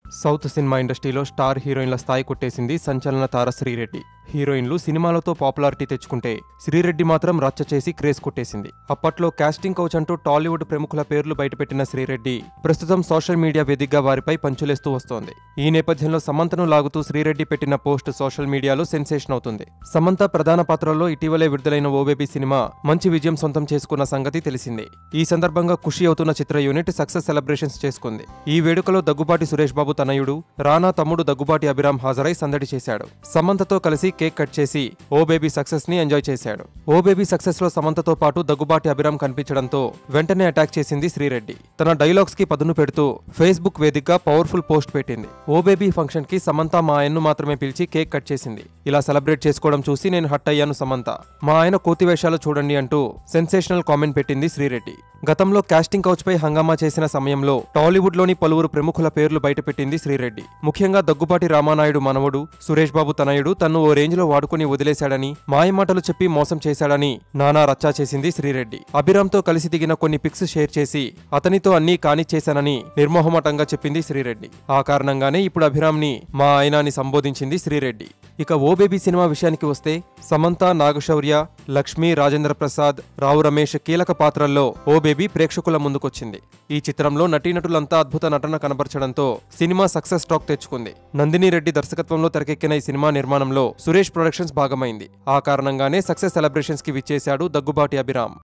south cinema ఇండస్ట్రీలో star హీరోయిన్ల స్థాయి కొట్టేసింది సంచలన తార శ్రీరెడ్డి హీరోయిన్లు సినిమాలతో పాపులారిటీ తెచ్చుకుంటే శ్రీరెడ్డి మాత్రం రచ్చ చేసి క్రేజ్ కొట్టేసింది అప్పట్లో కాస్టింగ్ కౌచ్ అంటూ టాలీవుడ్ ప్రముఖుల పేర్లు బయటపెట్టిన శ్రీరెడ్డి ప్రస్తుతం సోషల్ మీడియా వేదికగా వారిపై పంచులేస్తూ వస్తోంది ఈ నేపథ్యంలో సమంతను లాగుతూ శ్రీరెడ్డి పెట్టిన పోస్ట్ సోషల్ మీడియాలో సెన్సేషన్ అవుతుంది సమంత ప్రధాన పాత్రలో ఇటీవలే విడుదలైన ఓ బేబీ సినిమా మంచి విజయం సొంతం చేసుకున్న సంగతి తెలిసిందే ఈ సందర్భంగా ఖుషి అవుతున్న చిత్ర యూనిట్ సక్సెస్ సెలబ్రేషన్స్ చేసుకుంది ఈ వేడుకలో దగ్గుబాటి సురేష్ బాబు తనయుడు రానా తమ్ముడు దగ్గుబాటి అభిరామ్ హాజరై సందడి చేశాడు సమంతతో కలిసి కేక్ కట్ చేసి ఓ బేబీ సక్సెస్ ని ఎంజాయ్ చేశాడు ఓ బేబీ సక్సెస్ లో సమంతతో పాటు దగ్గుబాటి అభిరామ్ కనిపించడంతో వెంటనే అటాక్ చేసింది శ్రీరెడ్డి తన డైలాగ్స్ కి పదును పెడుతూ ఫేస్బుక్ వేదికగా పవర్ఫుల్ పోస్ట్ పెట్టింది ఓ బేబీ ఫంక్షన్ కి సమంత మా ఆయన్ను మాత్రమే పిలిచి కేక్ కట్ చేసింది ఇలా సెలబ్రేట్ చేసుకోవడం చూసి నేను హట్ అయ్యాను సమంత మా ఆయన కోతి వేషాలు చూడండి అంటూ సెన్సేషనల్ కామెంట్ పెట్టింది శ్రీరెడ్డి గతంలో కాస్టింగ్ కౌచ్ పై హంగామా చేసిన సమయంలో టాలీవుడ్ లోని పలువురు ప్రముఖుల పేర్లు బయటపెట్టింది శ్రీరెడ్డి ముఖ్యంగా దగ్గుబాటి రామానాయుడు మనవడు సురేష్ బాబు తనయుడు తన్ను ఓ రేంజ్ లో వాడుకుని వదిలేశాడని మాయమాటలు చెప్పి మోసం చేశాడని నానా రచ్చా చేసింది శ్రీరెడ్డి అభిరామ్ తో కలిసి దిగిన కొన్ని పిక్స్ షేర్ చేసి అతనితో అన్నీ కానిచ్చేశానని నిర్మోహమటంగా చెప్పింది శ్రీరెడ్డి ఆ కారణంగానే ఇప్పుడు అభిరామ్ ని మా ఆయనాని సంబోధించింది శ్రీరెడ్డి ఇక ఓ బేబీ సినిమా విషయానికి వస్తే సమంత నాగశౌర్య లక్ష్మి రాజేంద్ర ప్రసాద్ రావు రమేష్ కీలక పాత్రల్లో ఓ బేబీ ప్రేక్షకుల ముందుకొచ్చింది ఈ చిత్రంలో నటీనటులంతా అద్భుత నటన కనబరచడంతో సినిమా సక్సెస్ టాక్ తెచ్చుకుంది నందిని రెడ్డి దర్శకత్వంలో తెరకెక్కిన ఈ సినిమా నిర్మాణంలో సురేష్ ప్రొడక్షన్స్ భాగమైంది ఆ కారణంగానే సక్సెస్ సెలబ్రేషన్స్ కి విచ్చేశాడు దగ్గుబాటి అభిరామ్